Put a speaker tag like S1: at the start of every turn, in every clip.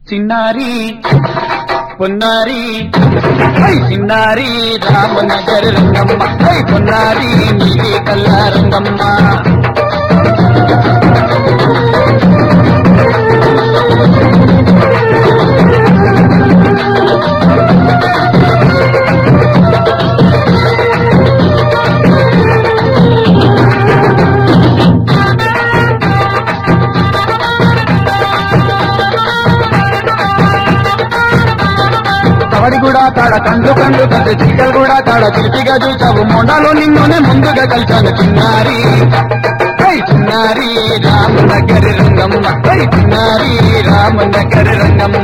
S1: చిన్నారి పొన్నారి హై చిన్నారి రామనగర్ రంగమ్మ హై పొన్నారి నీలి కల్లా రంగమ్మ కవడి కూడా కాడ కండ్లు కండ్లు పెద్ద చిక్కలు కూడా కాడ చిలిపిగా చూసావు మొండాలో నిన్నునే ముందుగా కలిశాను చిన్నారి హై చిన్నారి రామనగరి రంగమ్మ హై చిన్నారి రామనగరి రంగమ్మ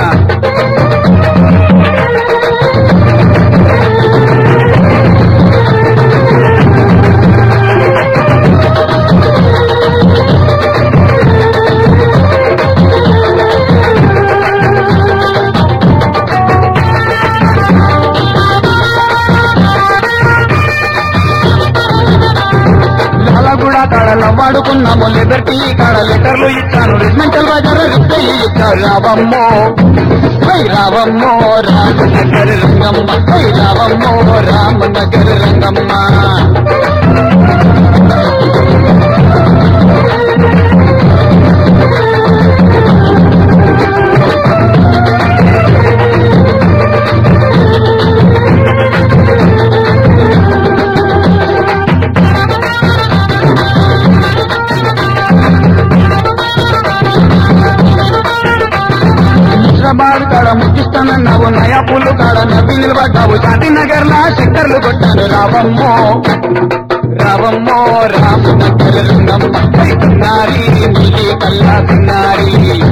S1: లాలా కూడా కాడ లవ్వాడుకున్నాము లిబర్టీ కాడ లెటర్లు ఇచ్చాను రిజ్మెంటల్ బజార్ రిప్లై ఇచ్చారు రావమ్మో హై రావమ్మో రామనగరి రంగమ్మ హై రావమ్మో రామనగరి రంగమ్మ హైదరాబాద్ కాడ ముచ్చిస్తానన్నావు నయా పూలు కాడ నవ్వి నిలబడ్డావు శాంతి నగర్ లా శంకర్లు కొట్టాను రావమ్మో రావమ్మో రామనగర్ రంగమ్మ హై తిన్నారి నీలి కల్లా తిన్నారి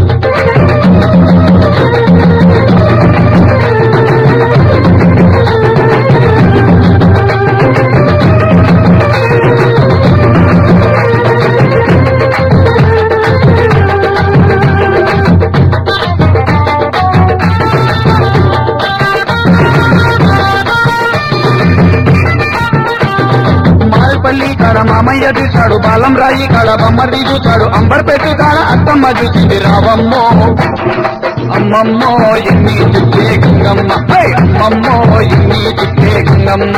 S1: మాల్పల్లి కాడ మామయ్య చూశాడు బాలం రాయి కాడ బొమ్మర్ది చూశాడు అంబర్పేట కాడ అత్తమ్మ చూసింది రావమ్మో అమ్మమ్మో ఎన్ని చుట్టే గంగమ్మ హై! అమ్మమ్మో ఎన్ని చుట్టే గంగమ్మ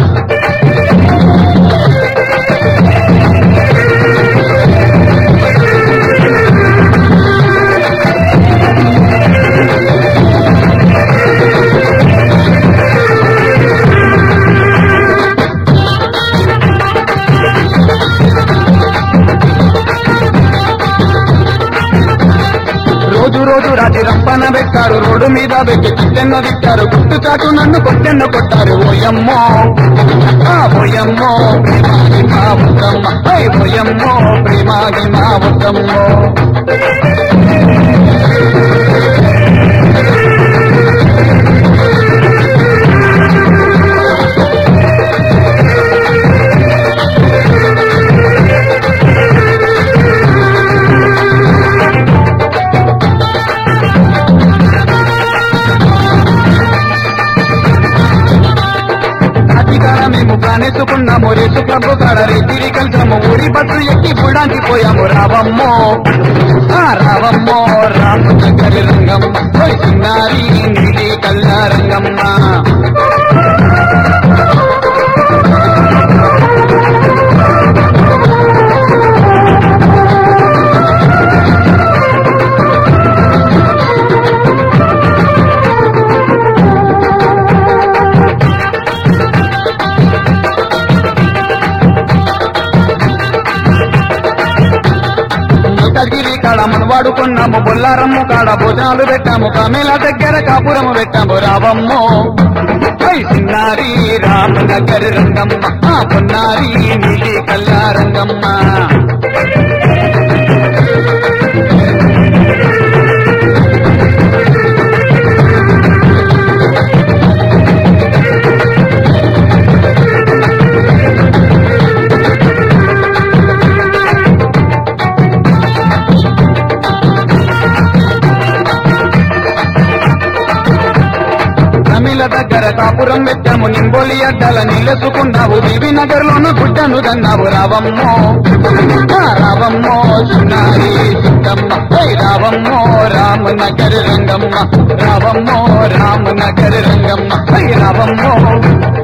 S1: రోజు రోజు రాత్రి రంపన పెట్టారు రోడ్డు మీద పెట్టి చిట్టెన్న తిట్టారు గుట్టు చాటు నన్ను కొట్టెన్న కొట్టారు ఓయమ్మో ఆ ఓయమ్మో ప్రేమాగి మా వద్దమ్మ హై ఓయమ్మో ప్రేమాగి మా వద్దమ్మో కాటికాడ మేము కానేసుకున్నాము రేసు క్లబ్ కాడ రేతిరి కలిసాము ఊరి బస్సు ఎక్కి గుడానికి పోయాము రావమ్మో ఆ రావమ్మో రామనగరి రంగమ్మ హోయ్ చిన్నారి నీలి కల్లా రంగమ్మ ముల్కగిరి కాడ మనవాడుకున్నాము బొల్లారమ్ము కాడ భోజనాలు పెట్టాము కామేల దగ్గర కాపురము పెట్టాము రావమ్మో హై సిన్నారి రామనగరి రంగమ్మ ఆ పొన్నారి నీలి కల్లా రంగమ్మ తమిళ దగ్గర కాపురం పెట్టాము నింబోలి అడ్డల నిలసుకున్నావు బీబీ నగర్ లోను గుడ్డను దన్నావు రావమ్మో ఆ రావమ్మో చిన్నారి చిట్టమ్మ హై రావమ్మో రామనగర్ రంగ రావమ్మో రామనగర్ రంగమ్మ హై రావమ్మో